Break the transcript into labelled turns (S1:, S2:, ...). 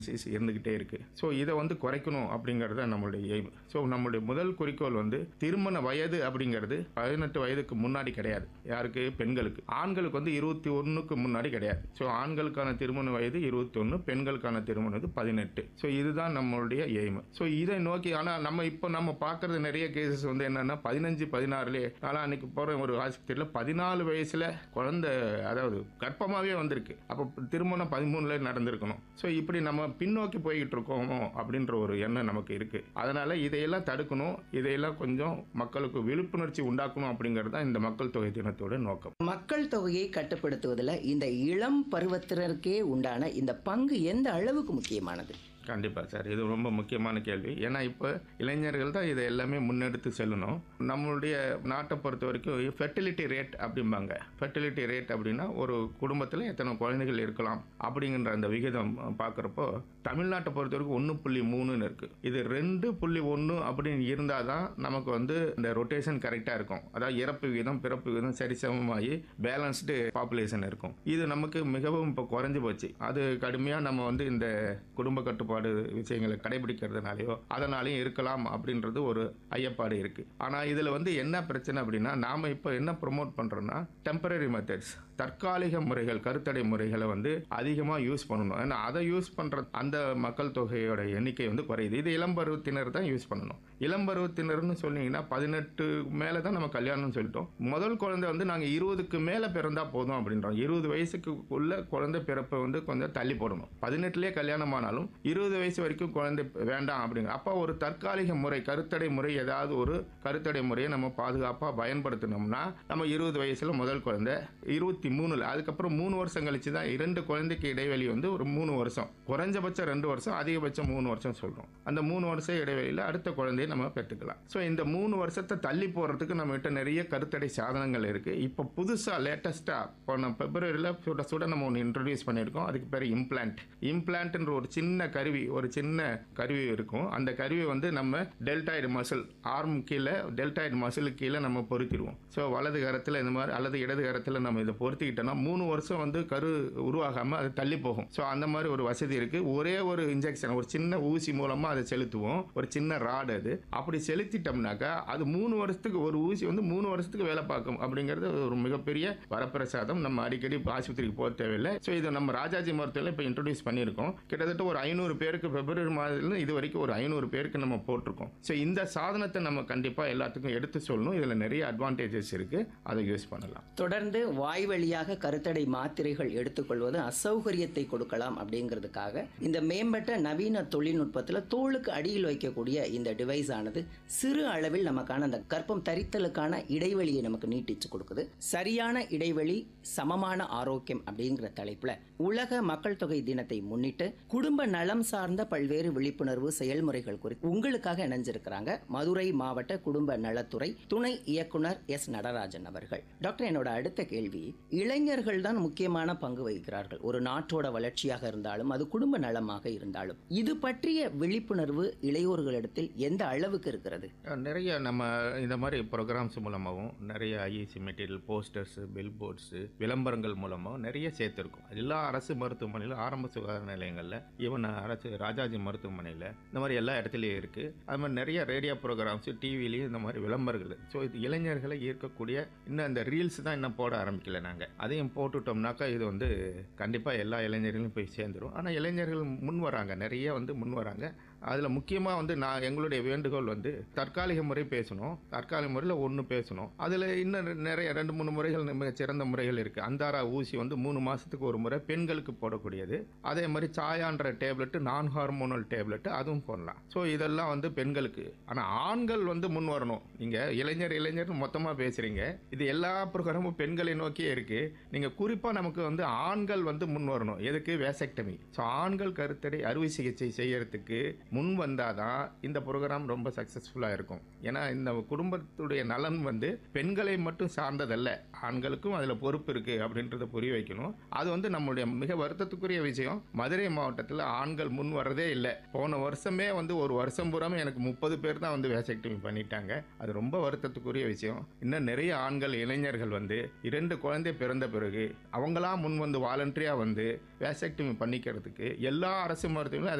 S1: ஸ் இருந்துக்கிட்டே இருக்கு ஸோ இதை வந்து குறைக்கணும் அப்படிங்கிறது தான் நம்மளுடைய எய்ம் ஸோ நம்மளுடைய முதல் குறிக்கோள் வந்து திருமண வயது அப்படிங்கிறது பதினெட்டு வயதுக்கு முன்னாடி கிடையாது யாருக்கு பெண்களுக்கு ஆண்களுக்கு வந்து இருபத்தி ஒன்றுக்கு முன்னாடி கிடையாது ஸோ ஆண்களுக்கான திருமண வயது இருபத்தி ஒன்று பெண்களுக்கான திருமண வயது பதினெட்டு ஸோ இதுதான் நம்மளுடைய எய்ம் ஸோ இதை நோக்கி ஆனால் நம்ம இப்போ நம்ம பார்க்கறது நிறைய கேசஸ் வந்து என்னன்னா பதினஞ்சு பதினாறுலேயே ஆனால் அன்னைக்கு போகிற ஒரு ஆஸ்பத்திரியில் பதினாலு வயசில் குழந்தை அதாவது கர்ப்பமாகவே வந்திருக்கு அப்போ திருமணம் பதிமூணுல நடந்திருக்கணும் ஸோ இப்படி நம்ம பின்னோக்கி போய்கிட்டு இருக்கோமோ அப்படின்ற ஒரு எண்ணம் நமக்கு இருக்கு அதனால இதையெல்லாம் தடுக்கணும் இதையெல்லாம் கொஞ்சம் மக்களுக்கு விழிப்புணர்ச்சி உண்டாக்கணும் அப்படிங்கிறது தான் இந்த மக்கள் தொகை தினத்தோட நோக்கம்
S2: மக்கள் தொகையை கட்டுப்படுத்துவதில் இந்த இளம் பருவத்தினருக்கே உண்டான இந்த பங்கு எந்த அளவுக்கு முக்கியமானது
S1: கண்டிப்பாக சார் இது ரொம்ப முக்கியமான கேள்வி ஏன்னா இப்போ இளைஞர்கள் தான் இதை எல்லாமே முன்னெடுத்து செல்லணும் நம்மளுடைய நாட்டை பொறுத்த வரைக்கும் ஃபெர்டிலிட்டி ரேட் அப்படிம்பாங்க ஃபெர்டிலிட்டி ரேட் அப்படின்னா ஒரு குடும்பத்தில் எத்தனை குழந்தைகள் இருக்கலாம் அப்படிங்கிற அந்த விகிதம் பார்க்குறப்போ தமிழ்நாட்டை பொறுத்த வரைக்கும் ஒன்று புள்ளி மூணுன்னு இருக்குது இது ரெண்டு புள்ளி ஒன்று அப்படின்னு இருந்தால் தான் நமக்கு வந்து இந்த ரொட்டேஷன் கரெக்டாக இருக்கும் அதாவது இறப்பு விகிதம் பிறப்பு விகிதம் சரிசமமாகி பேலன்ஸ்டு பாப்புலேஷன் இருக்கும் இது நமக்கு மிகவும் இப்போ குறைஞ்சு போச்சு அது கடுமையாக நம்ம வந்து இந்த குடும்ப கட்டுப்பாடு விஷயங்களை கடைபிடிக்கிறதுனாலையோ அதனாலையும் இருக்கலாம் அப்படின்றது ஒரு ஐயப்பாடு இருக்கு ஆனால் இதில் வந்து என்ன பிரச்சனை அப்படின்னா நாம் இப்போ என்ன ப்ரொமோட் பண்ணுறோம்னா டெம்பரரி மெத்தட்ஸ் தற்காலிக முறைகள் கருத்தடை முறைகளை வந்து அதிகமாக யூஸ் பண்ணணும் ஏன்னா அதை யூஸ் பண்ணுற அந்த மக்கள் தொகையோட எண்ணிக்கை வந்து குறையுது இது இளம்பருவத்தினர் தான் யூஸ் பண்ணணும் இளம்பருவத்தினர்னு சொன்னீங்கன்னா பதினெட்டு மேலே தான் நம்ம கல்யாணம்னு சொல்லிட்டோம் முதல் குழந்தை வந்து நாங்கள் இருபதுக்கு மேலே பிறந்தா போதும் அப்படின்றோம் இருபது வயசுக்கு உள்ள குழந்தை பிறப்பை வந்து கொஞ்சம் தள்ளி போடணும் பதினெட்டுலேயே கல்யாணம் ஆனாலும் இருபது வயசு வரைக்கும் குழந்தை வேண்டாம் அப்படிங்க அப்போ ஒரு தற்காலிக முறை கருத்தடை முறை ஏதாவது ஒரு கருத்தடை முறையை நம்ம பாதுகாப்பாக பயன்படுத்தினோம்னா நம்ம இருபது வயசுல முதல் குழந்தை இருபத்தி மூணுல அதுக்கப்புறம் மூணு வருஷம் கழிச்சு தான் இரண்டு குழந்தைக்கு இடைவெளி வந்து ஒரு மூணு வருஷம் குறைஞ்சபட்சம் ரெண்டு வருஷம் அதிகபட்சம் மூணு வருஷம் சொல்றோம் அந்த மூணு வருஷம் இடைவெளியில் அடுத்த குழந்தையை நம்ம பெற்றுக்கலாம் ஸோ இந்த மூணு வருஷத்தை தள்ளி போறதுக்கு நம்ம கிட்ட நிறைய கருத்தடை சாதனங்கள் இருக்கு இப்போ புதுசா லேட்டஸ்டா போன பிப்ரவரியில் சுட சுட நம்ம ஒன்று இன்ட்ரடியூஸ் பண்ணியிருக்கோம் அதுக்கு பேர் இம்ப்ளான்ட் இம்ப்ளான்ட்ன்ற ஒரு சின்ன கருவி ஒரு சின்ன கருவி இருக்கும் அந்த கருவி வந்து நம்ம டெல்டாய்டு மசில் ஆர்ம் கீழே டெல்டாய்டு மசிலுக்கு கீழே நம்ம பொருத்திடுவோம் ஸோ வலது கரத்தில் இந்த மாதிரி அல்லது இடது கரத்தில் நம்ம இதை பொருத்திக்கிட்டோம்னா மூணு வருஷம் வந்து கரு உருவாகாமல் அது தள்ளி போகும் ஸோ அந்த மாதிரி ஒரு வசதி இருக்குது ஒரே ஒரு இன்ஜெக்ஷன் ஒரு சின்ன ஊசி மூலமாக அதை செலுத்துவோம் ஒரு சின்ன ராடு அது அப்படி செலுத்திட்டோம்னாக்கா அது மூணு வருஷத்துக்கு ஒரு ஊசி வந்து மூணு வருஷத்துக்கு வேலை பார்க்கும் அப்படிங்கிறது ஒரு மிகப்பெரிய வரப்பிரசாதம் நம்ம அடிக்கடி ஆஸ்பத்திரிக்கு போக தேவையில்லை ஸோ இதை நம்ம ராஜாஜி மருத்துவத்தில் இப்போ இன்ட்ரடியூஸ் பண்ணியிருக்கோம் கிட்டத்தட்ட ஒரு ஐநூறு பேருக்கு பிப்ரவரி மாதத்துல இது வரைக்கும் ஒரு ஐநூறு பேருக்கு நம்ம போட்டிருக்கோம் ஸோ இந்த சாதனத்தை நம்ம கண்டிப்பாக எல்லாத்துக்கும் எடுத்து சொல்லணும் இதில் நிறைய அட்வான்டேஜஸ் இருக்குது அதை யூஸ் பண்ணலாம்
S2: தொடர்ந்து வாய் வழியாக கருத்தடை மாத்திரைகள் எடுத்துக்கொள்வது அசௌகரியத்தை கொடுக்கலாம் அப்படிங்கிறதுக்காக இந்த மேம்பட்ட நவீன தொழில்நுட்பத்தில் தோளுக்கு அடியில் வைக்கக்கூடிய இந்த டிவைஸ் ஆனது சிறு அளவில் நமக்கான அந்த கர்ப்பம் தரித்தலுக்கான இடைவெளியை நமக்கு நீட்டிச்சு கொடுக்குது சரியான இடைவெளி சமமான ஆரோக்கியம் அப்படிங்கிற தலைப்புல உலக மக்கள் தொகை தினத்தை முன்னிட்டு குடும்ப நலம் சார்ந்த பல்வேறு விழிப்புணர்வு செயல்முறைகள் குறித்து உங்களுக்காக இணைஞ்சிருக்கிறாங்க மதுரை மாவட்ட குடும்ப நலத்துறை துணை இயக்குனர் எஸ் நடராஜன் அவர்கள் டாக்டர் என்னோட அடுத்த கேள்வி இளைஞர்கள் தான் முக்கியமான பங்கு வகிக்கிறார்கள் ஒரு நாட்டோட வளர்ச்சியாக இருந்தாலும் அது குடும்ப நலமாக இருந்தாலும் இது பற்றிய விழிப்புணர்வு இளையோர்களிடத்தில் எந்த அளவுக்கு இருக்கிறது
S1: நிறைய நம்ம இந்த மாதிரி ப்ரோக்ராம்ஸ் மூலமாகவும் நிறைய IEC material posters billboards விளம்பரங்கள் மூலமாகவும் நிறைய சேர்த்துருக்கோம் எல்லா அரசு மருத்துவமனையில் ஆரம்ப சுகாதார நிலையங்களில் ஈவன் அரசு ராஜாஜி மருத்துவமனையில் இந்த மாதிரி எல்லா இடத்துலையும் இருக்குது அது மாதிரி நிறைய ரேடியோ ப்ரோக்ராம்ஸ் டிவிலையும் இந்த மாதிரி விளம்பரங்கள் ஸோ இது இளைஞர்களை ஈர்க்கக்கூடிய இன்னும் இந்த ரீல்ஸ் தான் இன்னும் போட ஆரம்பிக்கல நாங்கள் அதையும் போட்டுட்டோம்னாக்கா இது வந்து கண்டிப்பாக எல்லா இளைஞர்களும் போய் சேர்ந்துரும் ஆனால் இளைஞர்கள் முன் வராங்க நிறைய வந்து முன் வராங்க அதில் முக்கியமாக வந்து நான் எங்களுடைய வேண்டுகோள் வந்து தற்காலிக முறை பேசணும் தற்காலிக முறையில் ஒன்று பேசணும் அதில் இன்னும் நிறைய ரெண்டு மூணு முறைகள் மிக சிறந்த முறைகள் இருக்குது அந்தாரா ஊசி வந்து மூணு மாதத்துக்கு ஒரு முறை பெண்களுக்கு போடக்கூடியது அதே மாதிரி சாயான்ற டேப்லெட்டு நான் ஹார்மோனல் டேப்லெட்டு அதுவும் போடலாம் ஸோ இதெல்லாம் வந்து பெண்களுக்கு ஆனால் ஆண்கள் வந்து முன் வரணும் நீங்கள் இளைஞர் இளைஞர் மொத்தமாக பேசுகிறீங்க இது எல்லா ப்ரோக்ராமும் பெண்களை நோக்கியே இருக்குது நீங்கள் குறிப்பாக நமக்கு வந்து ஆண்கள் வந்து முன் வரணும் எதுக்கு வேசக்டமி ஸோ ஆண்கள் கருத்தடை அறுவை சிகிச்சை செய்யறதுக்கு முன் வந்தாதான் இந்த ப்ரோக்ராம் ரொம்ப சக்ஸஸ்ஃபுல்லாக இருக்கும் ஏன்னா இந்த குடும்பத்துடைய நலன் வந்து பெண்களை மட்டும் சார்ந்ததல்ல ஆண்களுக்கும் அதில் பொறுப்பு இருக்குது அப்படின்றத புரிய வைக்கணும் அது வந்து நம்மளுடைய மிக வருத்தத்துக்குரிய விஷயம் மதுரை மாவட்டத்தில் ஆண்கள் முன் வர்றதே இல்லை போன வருஷமே வந்து ஒரு வருஷம் பூராமே எனக்கு முப்பது பேர் தான் வந்து வேசக்டிமி பண்ணிட்டாங்க அது ரொம்ப வருத்தத்துக்குரிய விஷயம் இன்னும் நிறைய ஆண்கள் இளைஞர்கள் வந்து இரண்டு குழந்தை பிறந்த பிறகு அவங்களா முன் வந்து வாலண்டரியாக வந்து வேசக்டிமி பண்ணிக்கிறதுக்கு எல்லா அரசு மருத்துவங்களும்